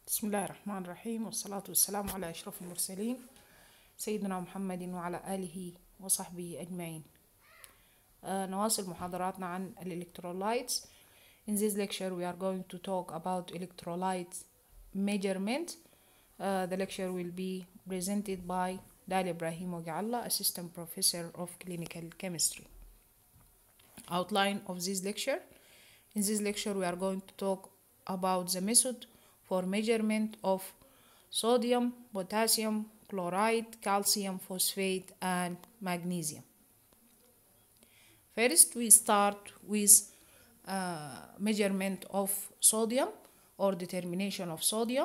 بسم الله الرحمن الرحيم والصلاة والسلام على أشرف المرسلين سيدنا محمد وعلى آله وصحبه أجمعين آه نواصل محاضراتنا عن الإلكترولايتس In this lecture we are going to talk about electrolyte measurement uh, The lecture will be presented by Dalia Ibrahim Ogalla, Assistant Professor of Clinical Chemistry Outline of this lecture In this lecture we are going to talk about the method for measurement of sodium, potassium, chloride, calcium, phosphate, and magnesium. First, we start with uh, measurement of sodium or determination of sodium.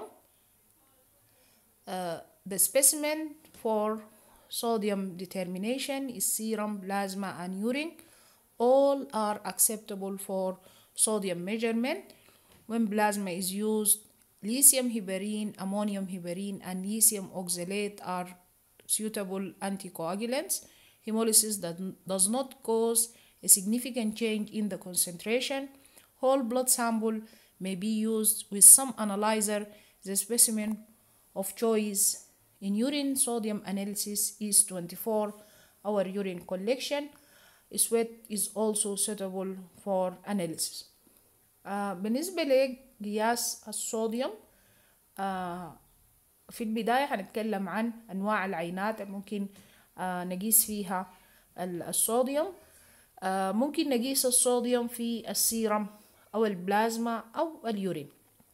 Uh, the specimen for sodium determination is serum, plasma, and urine. All are acceptable for sodium measurement. When plasma is used, lithium heparin, ammonium heparin, and lithium oxalate are suitable anticoagulants. Hemolysis that does not cause a significant change in the concentration. Whole blood sample may be used with some analyzer. The specimen of choice in urine sodium analysis is 24 hour urine collection. Sweat is also suitable for analysis. آه بالنسبة لقياس الصوديوم آه في البداية هنتكلم عن أنواع العينات اللي ممكن آه نقيس فيها الصوديوم آه ممكن نقيس الصوديوم في السيرم أو البلازما أو اليورين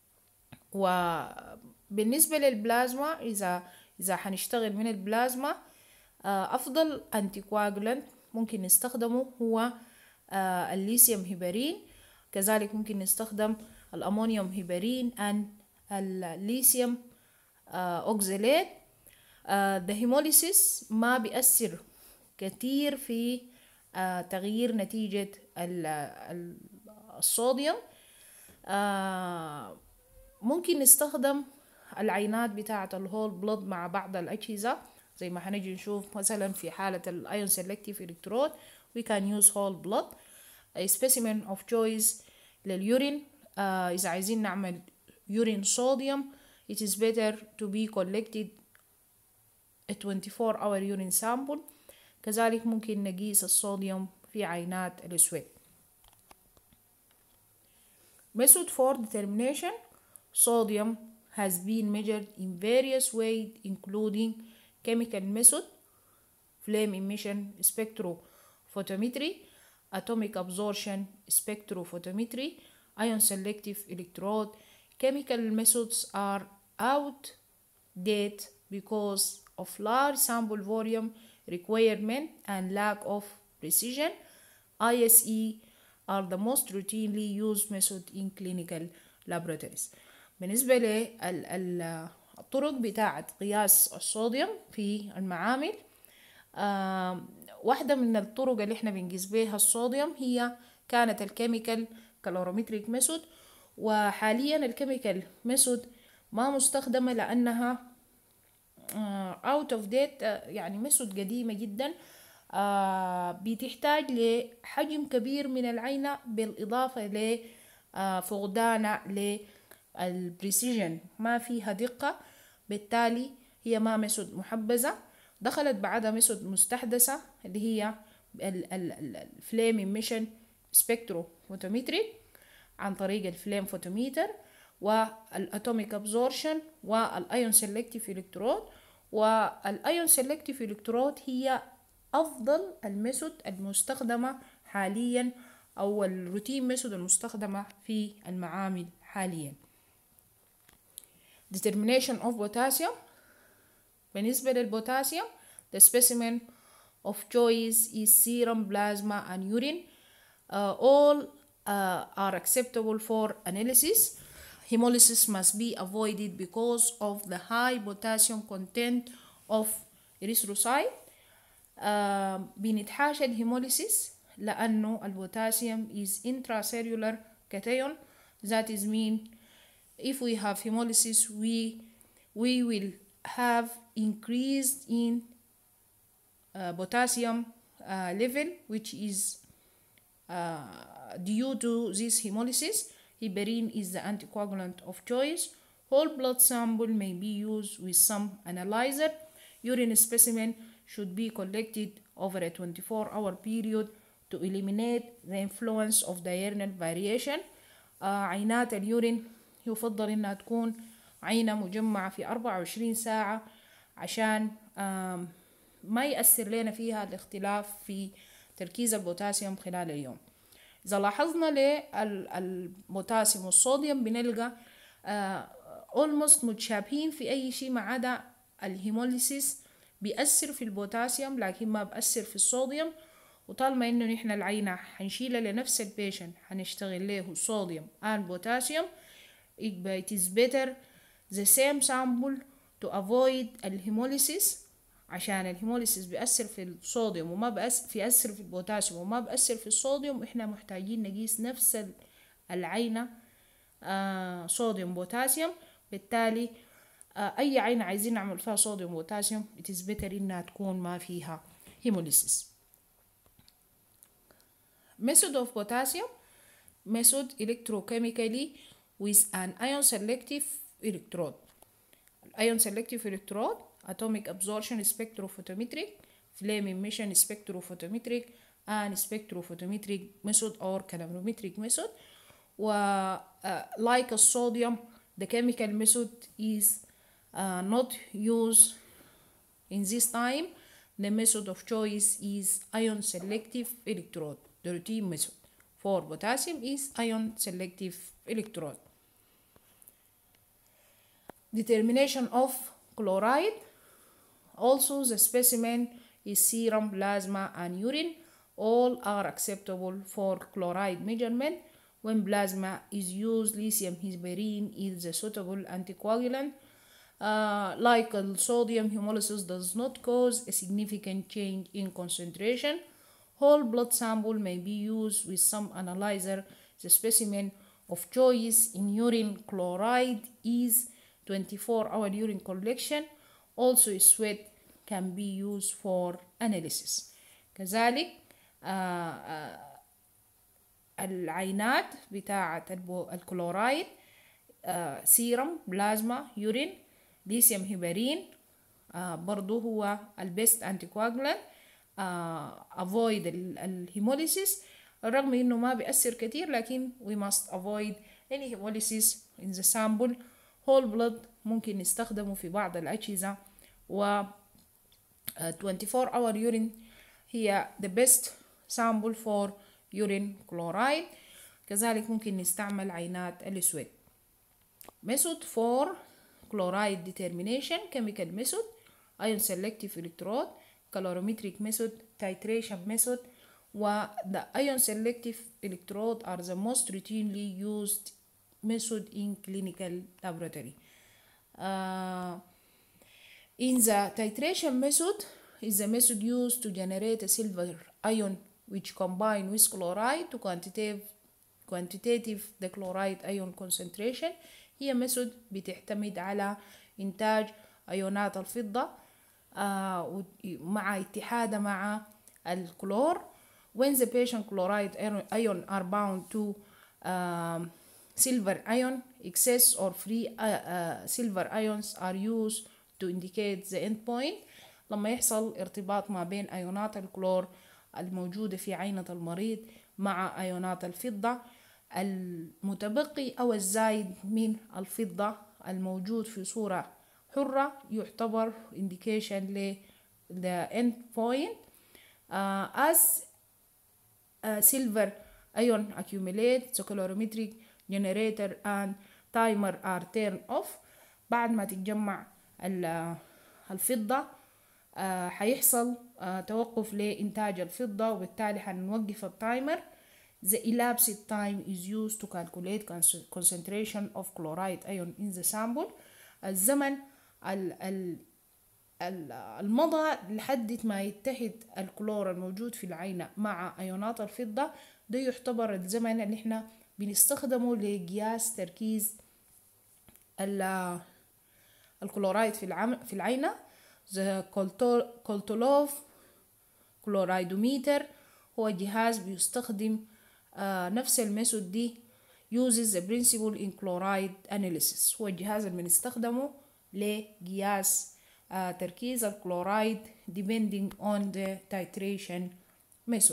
وبالنسبة للبلازما إذا إذا هنشتغل من البلازما آه أفضل أنتي كواجولانت ممكن نستخدمه هو آه الليثيوم هيبرين كذلك ممكن نستخدم الأمونيوم هيبرين and الليثيوم أوكزالات the hemolysis ما بيأثر كتير في uh, تغيير نتيجة ال ال الصوديوم uh, ممكن نستخدم العينات بتاعة الهول بلود مع بعض الأجهزة زي ما هنجي نشوف مثلا في حالة الأيون سيلكتيف إلكترود we can use whole blood a specimen of choice لليورين uh, إذا عايزين نعمل urine sodium it is better to be collected a 24 hour urine sample كذلك ممكن نقيس الصوديوم في عينات الأسود method for determination sodium has been measured in various ways including chemical method flame emission spectrophotometry atomic absorption spectrophotometry ion selective electrode chemical methods are outdated because of large sample volume requirement and lack of precision. ISE are the most routinely used method in clinical laboratories. بالنسبة للطرق بتاعة قياس الصوديوم في المعامل آه واحدة من الطرق اللي احنا بنقيس بيها الصوديوم هي كانت الكيميكال كالوريمتريك ميثود وحاليا الكيميكال ميثود ما مستخدمة لأنها اوت اوف ديت يعني ميثود قديمة جدا uh, بتحتاج لحجم كبير من العينة بالإضافة لفقدان للبريسيجن ما فيها دقة بالتالي هي ما ميثود محبذة دخلت بعدها ميثود مستحدثة اللي هي الفليم ايميشن سبكتروفوتومتري عن طريق الفليم فوتوميتر والاتوميك ابزورشن والايون سيلكتيف الكترود والايون سيلكتيف الكترود هي افضل الميثود المستخدمه حاليا او الروتين ميثود المستخدمه في المعامل حاليا determination of potassium بالنسبة للبوتاسيوم the specimen of choice is serum plasma and urine uh, all uh, are acceptable for analysis hemolysis must be avoided because of the high potassium content of erythrocyte uh, بنتحاشى الهيموليسيس لأنه البوتاسيوم is intracellular cation that is mean if we have hemolysis we we will have increased in uh, potassium uh, level which is due to this hemolysis heparin is the anticoagulant of choice Whole blood sample may be used with some analyzer. Urine specimen should be collected over a 24-hour period to eliminate the influence of diurnal variation. آه عينات اليورين يفضل إنها تكون عينة مجمعة في 24 ساعة عشان آه ما يأثر لنا فيها الاختلاف في تركيز البوتاسيوم خلال اليوم إذا لاحظنا للبوتاسيوم والصوديوم بنلقى اولموست متشابهين في أي شيء ما عدا الهيموليسيس بيأثر في البوتاسيوم لكن ما بأثر في الصوديوم وطالما انه نحن العينة حنشيلها لنفس البيشن حنشتغل له صوديوم and potassium يبقى it is better the same sample to avoid الهيموليسيس عشان الهيموليسيس بيأثر في الصوديوم وما بأثر في أثر في البوتاسيوم وما بأثر في الصوديوم احنا محتاجين نقيس نفس العينة آه صوديوم بوتاسيوم بالتالي آه أي عينة عايزين نعمل فيها صوديوم بوتاسيوم it is better إنها تكون ما فيها هيموليسيس method of potassium method electrochemically with an ion selective electrode ion selective electrode atomic absorption spectrophotometric flame emission spectrophotometric and spectrophotometric method or calorimetric method و uh, like a sodium the chemical method is uh, not used in this time the method of choice is ion selective electrode the routine method for potassium is ion selective electrode determination of chloride also the specimen is serum plasma and urine all are acceptable for chloride measurement when plasma is used lithium heparin is a suitable anticoagulant uh, like uh, sodium hemolysis does not cause a significant change in concentration whole blood sample may be used with some analyzer the specimen of choice in urine chloride is 24 hour urine collection also sweat can be used for analysis كذلك آه آه العينات بتاعة الكلورايد آه سيرم بلازما يورين ليثيوم هيبرين آه برضو هو البيست انتيكواجلان آه avoid الهيموليسيس رغم انه ما بيأثر كتير لكن we must avoid any hemolysis in the sample whole blood ممكن نستخدمه في بعض الأجهزة و 24 hour urine هي the best sample for urine chloride كذلك ممكن نستعمل عينات الأسود method for chloride determination chemical method ion selective electrode calorimetric method titration method و the ion selective electrode are the most routinely used method in clinical laboratory uh, in the titration method is the method used to generate a silver ion which combine with chloride to quantitative quantitative the chloride ion concentration هي method بتعتمد على إنتاج أيونات الفضة آه مع اتحادها مع الكلور when the patient chloride ion are bound to um, silver ion excess or free uh, uh, silver ions are used to indicate the end point لما يحصل ارتباط ما بين ايونات الكلور الموجودة في عينة المريض مع ايونات الفضة المتبقي او الزايد من الفضة الموجود في صورة حرة يعتبر indication ل the end point uh, as uh, silver ion accumulate the calorimetric generator and timer are turned off بعد ما تتجمع الفضة آه حيحصل آه توقف لإنتاج الفضة وبالتالي حنوقف التايمر The elapsed time is used to calculate concentration of chloride ion in the sample الزمن ال ال المضى لحد ما يتحد الكلور الموجود في العينة مع أيونات الفضة ده يعتبر الزمن اللي احنا بنستخدمه لقياس تركيز الكلورايد في العم في العينة the كولتولوف كلورايدوميتر هو جهاز بيستخدم آه نفس الميثود دي uses the principle in chloride analysis هو الجهاز اللي بنستخدمه لقياس uh, تركيز الكلورايد depending on the titration method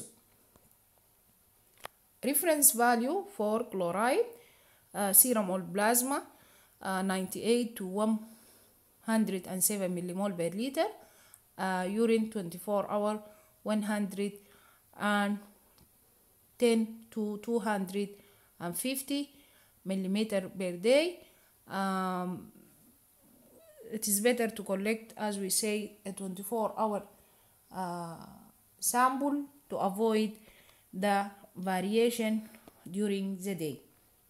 reference value for chloride uh, serum or plasma uh, 98 to 107 millimole per liter uh, urine 24 hour 110 to 250 millimeter per day um, it is better to collect as we say a 24 hour uh, sample to avoid the variation during the day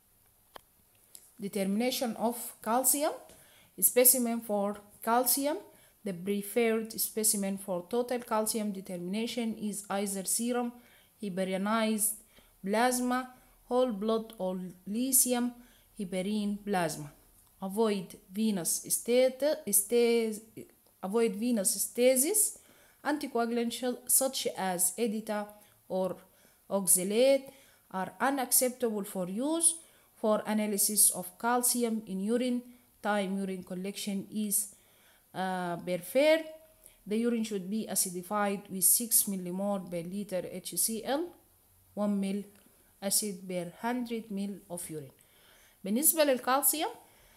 determination of calcium specimen for calcium the preferred specimen for total calcium determination is either serum heparinized plasma whole blood or lithium heparin plasma avoid venous stasis avoid venous stasis anticoagulants such as edita or oxalate are unacceptable for use for analysis of calcium in urine time urine collection is uh, preferred the urine should be acidified with 6 millimole per liter HCl 1 ml acid per 100 ml of urine بالنسبة للكالسيوم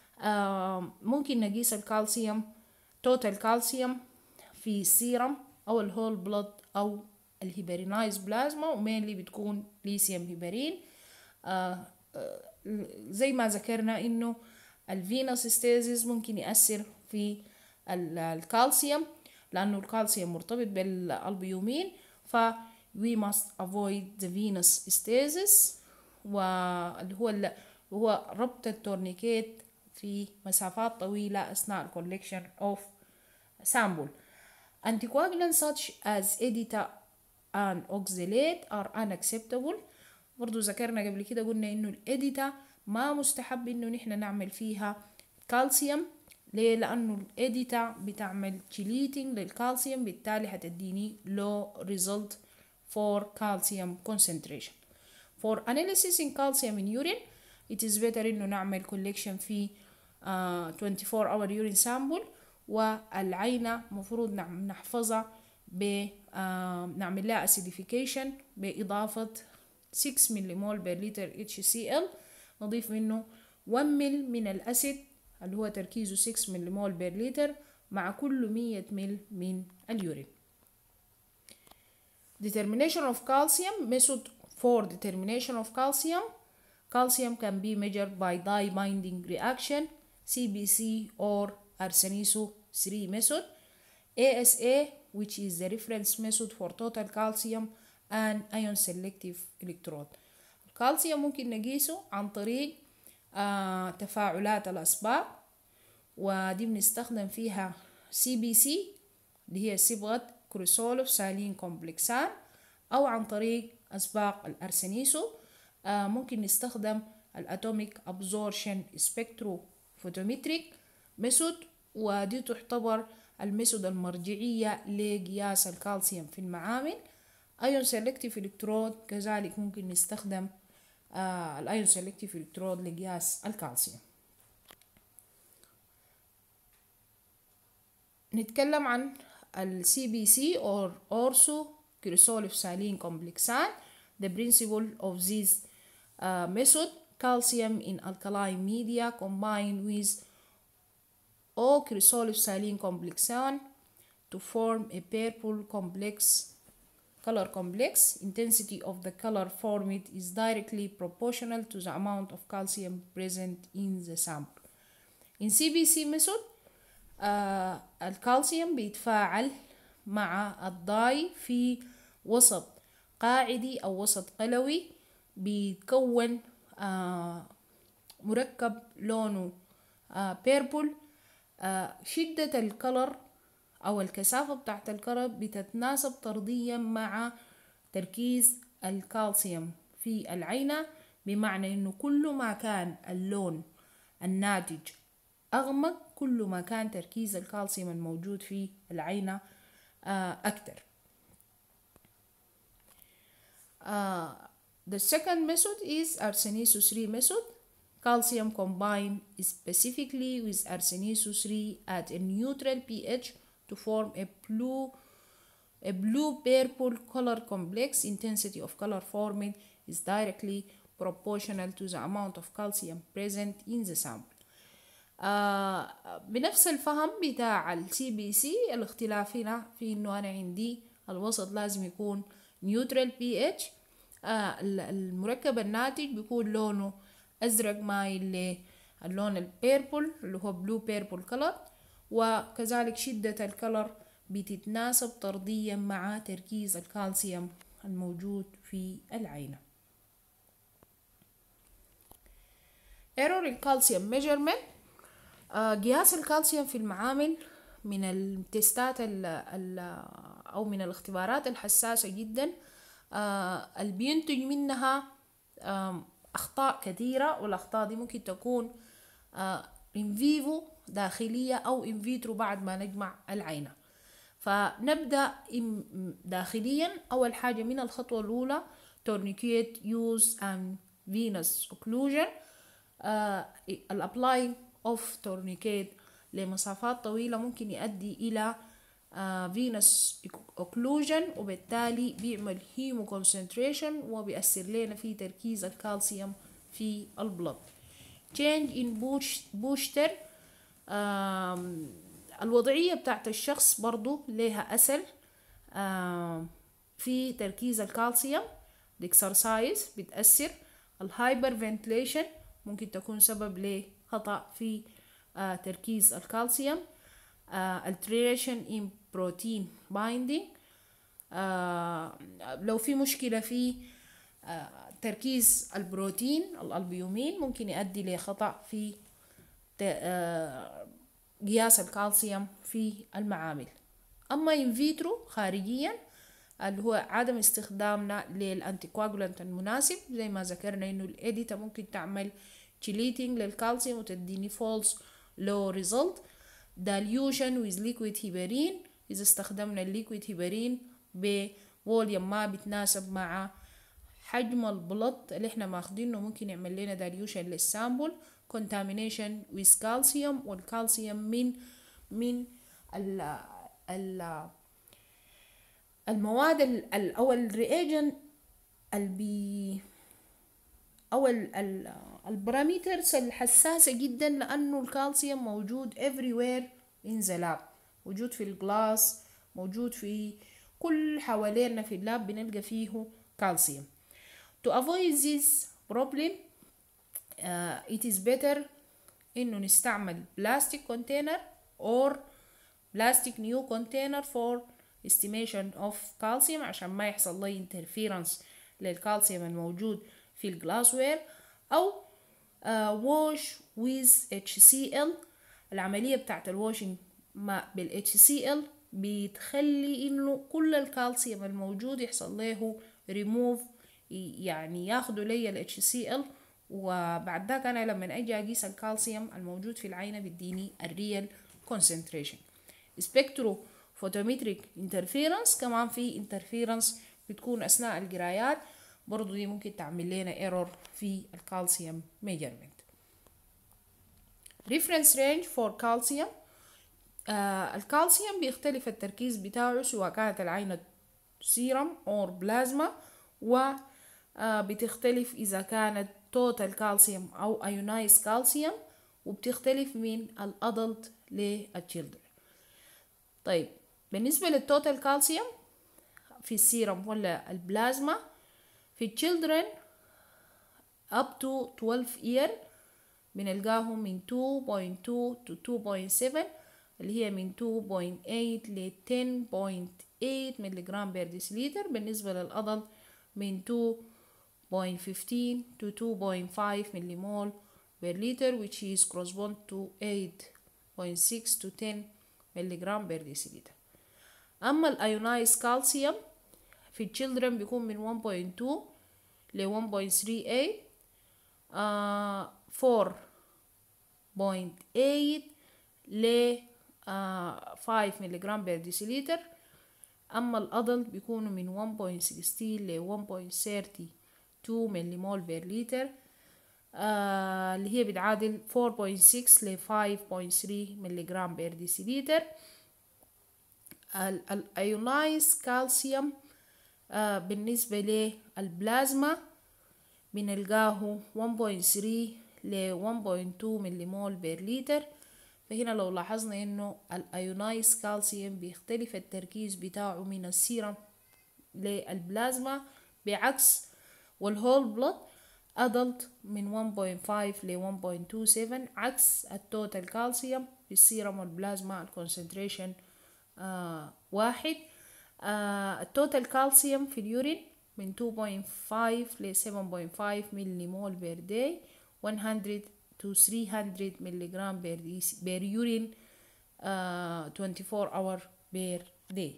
آه ممكن نقيس الكالسيوم توتال كالسيوم في السيرم أو الهول بلود أو الهيبرينايز بلازما ومينلي بتكون ليثيوم هيبرين آه آه زي ما ذكرنا إنه الفينوس ستيزيس ممكن يأثر في الكالسيوم لأنه الكالسيوم مرتبط بالألبيومين ف we must avoid the venous stasis واللي هو اللي هو ربط التورنيكيت في مسافات طويلة أثناء collection of sample. Anticoagulants such as edita and oxalate are unacceptable. برضو ذكرنا قبل كده قلنا إنه الإديتا ما مستحب إنه نحن نعمل فيها كالسيوم ليه؟ لأنه الإديتا بتعمل chelating للكالسيوم بالتالي هتديني low result for calcium concentration. For analysis in calcium in urine it is better إنه نعمل collection في uh, 24 hour urine sample والعينة مفروض نحفظها ب uh, نعمل لها acidification بإضافة 6 مليمول بر لتر HCl نضيف منه 1 مل من الأسيد اللي هو تركيزه 6 مليمول بر لتر مع كل 100 مل من اليورين determination of calcium method for determination of calcium calcium can be measured by dye binding reaction CBC or Arseniso 3 method ASA which is the reference method for total calcium and ion selective electrode الكالسيوم ممكن نقيسه عن طريق آه تفاعلات الأسباب ودي بنستخدم فيها سي بي سي اللي هي صبغة كروسولوف سالين كومبلكسان أو عن طريق أسباق الأرسنيسو آه ممكن نستخدم الأتوميك أبزورشن سبكترو فوتومتريك ميثود ودي تعتبر الميثود المرجعية لقياس الكالسيوم في المعامل ايون سيلكتيف الكترود كذلك ممكن نستخدم آه الايون سيلكتيف الكترود لقياس الكالسيوم نتكلم عن ال CBC or Orso Crysolif Saline Complexan the principle of this uh, method calcium in alkaline media combined with O Crysolif Saline Complexan to form a purple complex color complex intensity of the color formed is directly proportional to the amount of calcium present in the sample in CBC method آه الكالسيوم بيتفاعل مع الضاي في وسط قاعدي أو وسط قلوي بيتكون آه مركب لونه آه بيربل آه شدة الكلر أو الكثافة بتاعت الكرة بتتناسب طرديا مع تركيز الكالسيوم في العينة بمعنى إنه كل ما كان اللون الناتج أغمق كل ما كان تركيز الكالسيوم الموجود في العينة أكتر the second method is arsenesis 3 method. Calcium combined specifically with arsenesis 3 at a neutral pH to form a blue a blue purple color complex intensity of color formed is directly proportional to the amount of calcium present in the sample. آه بنفس الفهم بتاع السي بي سي الاختلاف هنا في انه انا عندي الوسط لازم يكون نيوترال بي اتش المركب الناتج بيكون لونه ازرق مايل للون البيربل اللي هو بلو بيربل كلر وكذلك شدة الكلر بتتناسب طرديا مع تركيز الكالسيوم الموجود في العينة error in calcium measurement آه قياس الكالسيوم في المعامل من التستات ال ال أو من الاختبارات الحساسة جدا آه اللي بينتج منها آه أخطاء كثيرة والأخطاء دي ممكن تكون آه in vivo داخلية أو in vitro بعد ما نجمع العينة فنبدأ داخليا أول حاجة من الخطوة الأولى tourniquet use and venous occlusion الابلاي اوف tourniquet لمسافات طويلة ممكن يؤدي إلى فينس اوكلوجن وبالتالي بيعمل هيمو كونسنتريشن وبيأثر لنا في تركيز الكالسيوم في البلد change in بوشتر الوضعية بتاعت الشخص برضو لها أثر في تركيز الكالسيوم الاكسرسايز بتأثر الهايبر فنتليشن ممكن تكون سبب لخطأ في آه تركيز الكالسيوم آه alteration in protein binding آه لو في مشكلة في آه تركيز البروتين الألبيومين ممكن يؤدي لخطأ في آه قياس الكالسيوم في المعامل أما in vitro خارجيا اللي هو عدم استخدامنا للانتيكواجولانت المناسب زي ما ذكرنا انه الاديتا ممكن تعمل تشيليتنج للكالسيوم وتديني فولس لو ريزلت dilution with liquid heparin إذا استخدمنا الليكويد هيبرين بفوليوم ما بيتناسب مع حجم البلط اللي احنا ماخدينه ممكن يعمل لنا dilution للسامبل contamination with calcium والكالسيوم من من ال ال المواد ال او الرياجن البي او البارامترز الحساسة جدا لانه الكالسيوم موجود everywhere in the lab موجود في الجلاس موجود في كل حوالينا في اللاب بنلقى فيه كالسيوم to avoid this problem uh, it is better انه نستعمل plastic container or plastic new container for estimation of calcium عشان ما يحصل لي interference للكالسيوم الموجود في الجلاس وير أو uh, wash with HCl العملية بتاعت الواشنج مع بال HCl بتخلي إنه كل الكالسيوم الموجود يحصل له remove يعني ياخدوا لي ال HCl وبعد ذاك أنا لما أجي أقيس الكالسيوم الموجود في العينة بيديني الريال concentration سبكترو فوتومتريك انترفيرنس كمان في انترفيرنس بتكون اثناء القرايات برضو دي ممكن تعمل لنا ايرور في الكالسيوم ميجرمنت reference range for calcium آه الكالسيوم بيختلف التركيز بتاعه سواء كانت العينة سيرم أو بلازما و آه بتختلف إذا كانت توتال كالسيوم أو ايونايز كالسيوم وبتختلف من الأدلت للتشيلدرن طيب بالنسبة للتوتال كالسيوم في السيرم ولا البلازما في التشيلدرن up to 12 year بنلقاهم من 2.2 to 2.7 اللي هي من 2.8 ل 10.8 ملغرام بير ديسليتر بالنسبة للأضل من 2.15 to 2.5 مليمول per liter which is correspond to 8.6 to 10 ملغرام بير ديسليتر أما الأيونايز كالسيوم في التشيلدرن بيكون من 1.2 ل 1.38 آه 4.8 ل آه 5 ملغرام بير ديسيليتر أما الأدلت بيكونوا من 1.16 ل 2 مليمول بير لتر آه اللي هي بتعادل 4.6 ل 5.3 ملغرام بير ديسيليتر الايونايز كالسيوم آه بالنسبة للبلازما بنلقاه 1.3 ل 1.2 مليمول بير لتر فهنا لو لاحظنا انه الايونايز كالسيوم بيختلف التركيز بتاعه من السيرم للبلازما بعكس والهول بلود adult من 1.5 ل 1.27 عكس التوتال كالسيوم في السيرم والبلازما الكونسنتريشن آه واحد آه التوتال كالسيوم في اليورين من 2.5 ل 7.5 ملي مول بير داي 100 to 300 ملغرام بير بير يورين uh, 24 hour per day.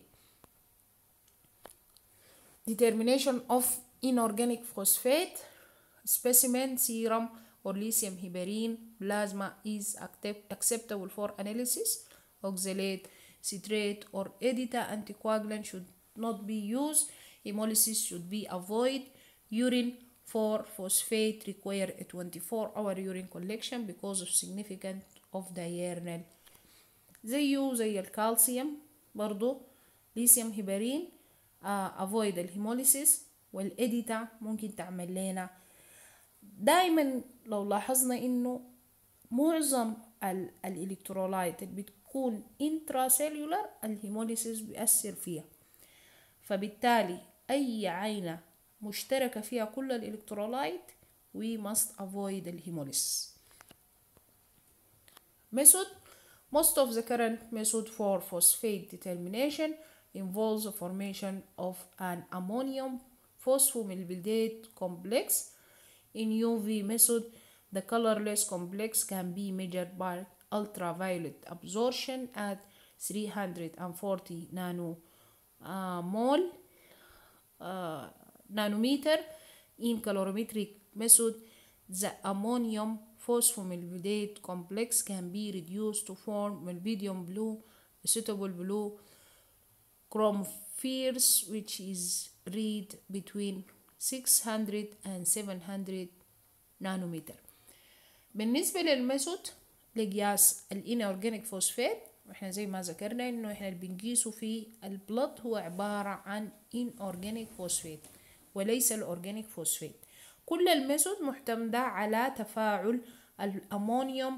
Determination of inorganic phosphate specimen serum or lithium heparin plasma is acceptable for analysis. Oxalate, citrate or EDTA anticoagulant should not be used. Hemolysis should be avoided. Urine for phosphate require a 24 hour urine collection because of significant of diurnal زيه زي الكالسيوم برضو ليثيوم هيبرين آه avoid الهيموليسيس والإديتا ممكن تعمل لنا دايما لو لاحظنا انه معظم الالكترولايت اللي بتكون intracellular الهيموليسيس بيأثر فيها فبالتالي أي عينة مشتركة فيها كل الإلكترولايت we must avoid الهيموليس method most of the current method for phosphate determination involves the formation of an ammonium phosphomelbildate complex in UV method the colorless complex can be measured by ultraviolet absorption at 340 nano uh, mole uh, nanometer in calorimetric method the ammonium phosphomelbildate complex can be reduced to form melvidium blue suitable blue chromophores which is read between 600 and 700 nanometer بالنسبة للميثود لقياس الانورجانيك فوسفات واحنا زي ما ذكرنا انه احنا اللي بنقيسه في البلد هو عبارة عن inorganic فوسفات وليس الأورجانيك فوسفات كل الميثود معتمدة على تفاعل الأمونيوم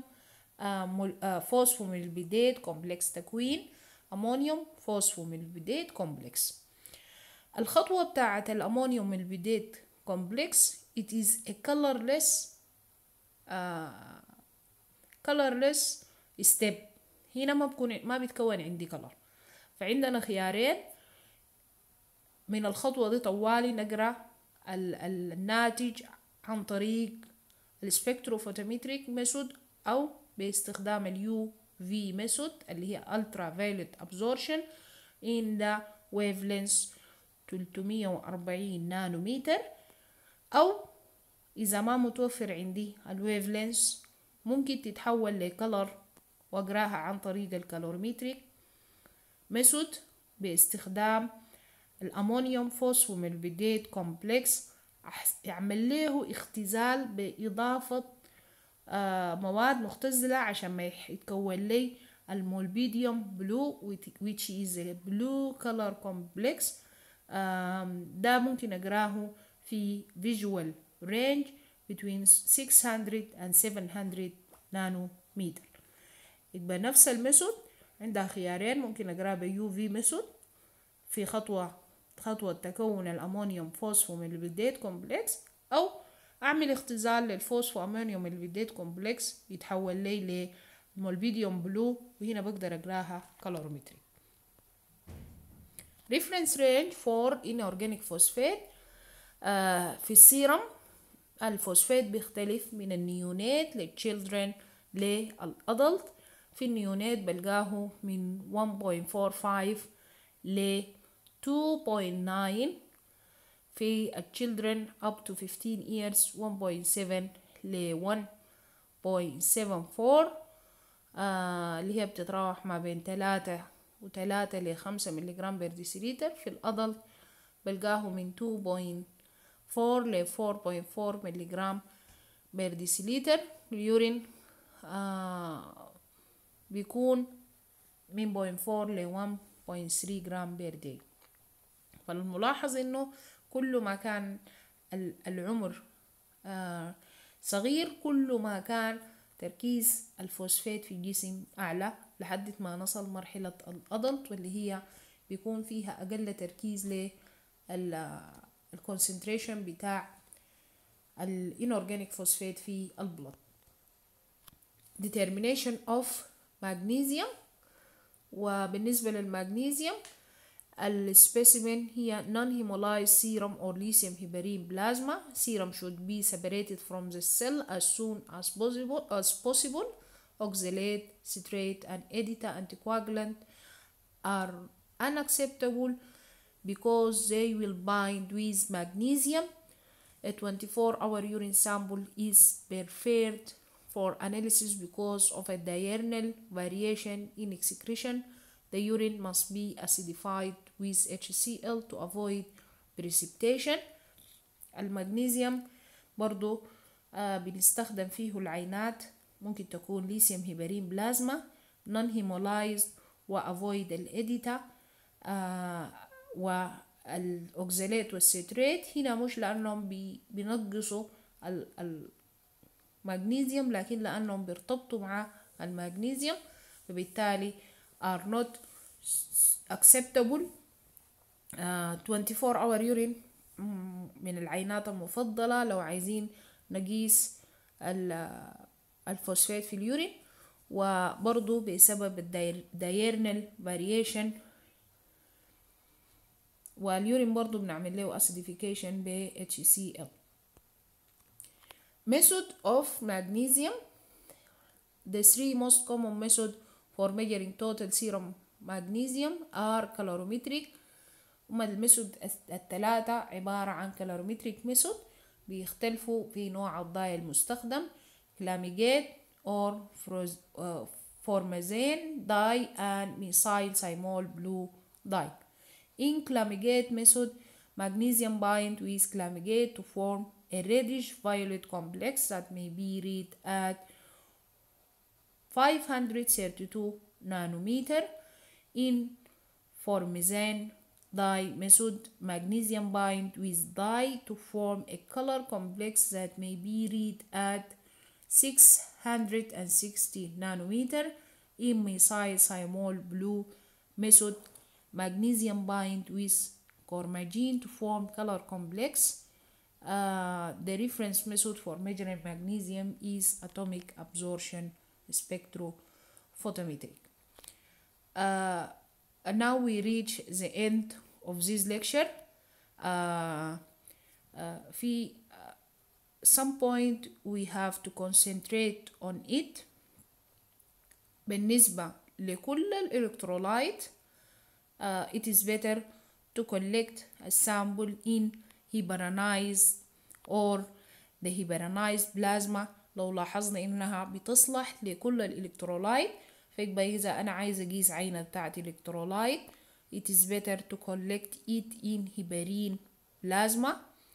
فوسفوميلبيدات كومبلكس تكوين أمونيوم فوسفوميلبيدات كومبلكس الخطوة بتاعة الأمونيوم ميلبيدات كومبلكس it is a colorless uh, colorless step هنا ما بكون ما بيتكون عندي color فعندنا خيارين من الخطوة دي طوالي نقرأ الناتج عن طريق السبكتروفوتومتريك ميثود أو باستخدام اليو في ميثود اللي هي ultraviolet absorption in the wavelength 340 نانومتر أو إذا ما متوفر عندي الويفلينس ممكن تتحول لكلر وأقراها عن طريق الكالوريمتريك ميثود باستخدام الأمونيوم فوسفوميلبيدات كومبلكس يعمل له اختزال بإضافة آه مواد مختزلة عشان ما يتكون لي المولبيديوم بلو which is a blue color complex آه ده ممكن أقراه في visual range between 600 and 700 نانومتر يبقى نفس الميثود عندها خيارين ممكن أقراه بيو في ميثود في خطوة خطوة تكون الأمونيوم فوسفوميلبيدات كومبلكس أو أعمل اختزال للفوسفو أمونيوم ميلبيدات كومبلكس يتحول لي لمولبيديوم بلو وهنا بقدر أقراها كالوريمتري reference range for inorganic phosphate آه في السيرم الفوسفات بيختلف من النيونات للchildren للأدلت في النيونات بلقاه من 1.45 ل 2.9 في children up to 15 years 1.7 ل 1.74 آه اللي هي بتتراوح ما بين 3 و3 ل 5 ملغرام بر ديسيليتر في الأدلت بلقاه من 4 ل 4.4 ملغرام بير ديسيليتر اليورين آه بيكون من 0.4 ل 1.3 جرام بير داي فالملاحظ انه كل ما كان العمر آه صغير كل ما كان تركيز الفوسفات في الجسم أعلى لحد ما نصل مرحلة الأدلت واللي هي بيكون فيها أقل تركيز للكونسنتريشن بتاع الانورجانيك فوسفات في البلد determination of magnesium وبالنسبة للمغنيسيوم السبيسيمين هي non-hemolyzed serum or lithium heparin plasma. Serum should be separated from the cell as soon as possible. As possible. Oxalate, citrate, and editor anticoagulant are unacceptable because they will bind with magnesium. A 24-hour urine sample is preferred for analysis because of a diurnal variation in excretion. The urine must be acidified with HCl to avoid precipitation. المغنيسيوم برضو آه بنستخدم فيه العينات ممكن تكون ليثيوم هيبرين بلازما non hemolyzed و avoid الإديتا آه والأوكزالات والسيتريت هنا مش لأنهم بي بينقصوا المغنيسيوم لكن لأنهم بيرتبطوا مع المغنيسيوم فبالتالي are not acceptable uh, 24 hour urine من العينات المفضلة لو عايزين نقيس الفوسفات في اليورين وبرضو بسبب الدايرنال فاريشن واليورين برضو بنعمل له acidification ب HCl method of magnesium the three most common method for measuring total serum magnesium are calorimetric هما الميثود الثلاثة عبارة عن calorimetric method بيختلفوا في نوع الضاي المستخدم كلاميجيت or formazane dye and methyl cymol blue dye. In clamigate method, magnesium bind with clamigate to form a reddish violet complex that may be read at 532 nanometer in formazane dye method magnesium bind with dye to form a color complex that may be read at 660 nanometer in methyl cymol blue method magnesium bind with cormagene to form color complex uh, the reference method for measuring magnesium is atomic absorption spectrophotometry. Uh, and now we reach the end of this lecture. Uh, uh, في some point we have to concentrate on it بالنسبة لكل الإلكترولايت uh, it is better to collect a sample in heparinized or the heparinized plasma لو لاحظنا انها بتصلح لكل الالكترولايت فيبقى اذا انا عايز اقيس عينه بتاعت الكترولايت it is better to collect it in heparin plasma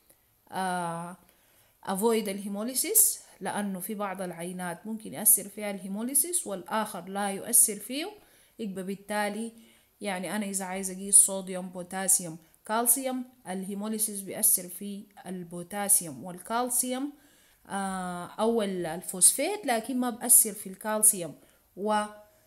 uh, avoid الهيموليسيس لأنه في بعض العينات ممكن يأثر فيها الهيموليسيس والآخر لا يؤثر فيه يبقى بالتالي يعني أنا إذا عايز أقيس صوديوم بوتاسيوم كالسيوم الهيموليسيس بيأثر في البوتاسيوم والكالسيوم آه أو الفوسفات لكن ما بأثر في الكالسيوم و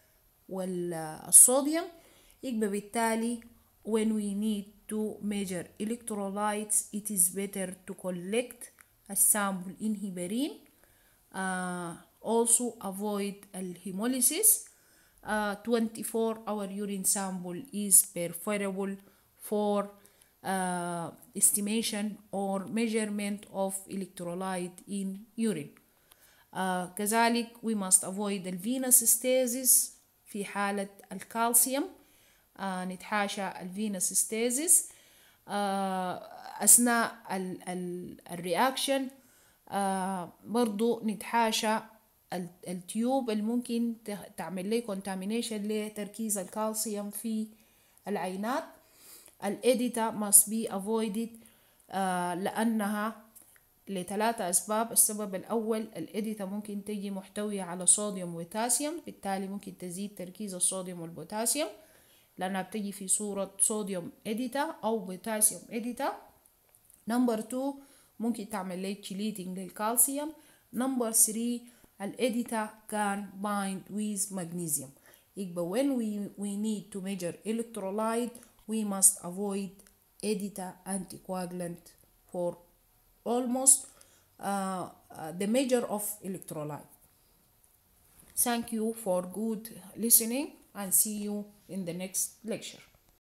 والصوديوم يبقى بالتالي when we need to measure electrolytes it is better to collect a sample in heparin uh, also avoid hemolysis uh, 24 hour urine sample is preferable for uh, estimation or measurement of electrolyte in urine uh, كذلك we must avoid الفينوس ستيزيس في حالة الكالسيوم آه نتحاشى الفينوس ستيزيس آه أثناء ال ال الرياكشن آه برضو نتحاشى التيوب اللي ممكن تعمل لي كونتامينيشن لتركيز الكالسيوم في العينات الإديتا must be avoided آه لأنها لثلاثة أسباب السبب الأول الإديتا ممكن تجي محتوية على صوديوم وبوتاسيوم بالتالي ممكن تزيد تركيز الصوديوم والبوتاسيوم لأنها بتجي في صورة صوديوم إديتا أو بوتاسيوم إديتا نمبر 2 ممكن تعمل لي تشيليتنج للكالسيوم نمبر 3 الإديتا can bind with magnesium يبقى when we, we need to measure electrolyte we must avoid EDTA anticoagulant for almost uh, uh, the measure of electrolyte. Thank you for good listening and see you in the next lecture.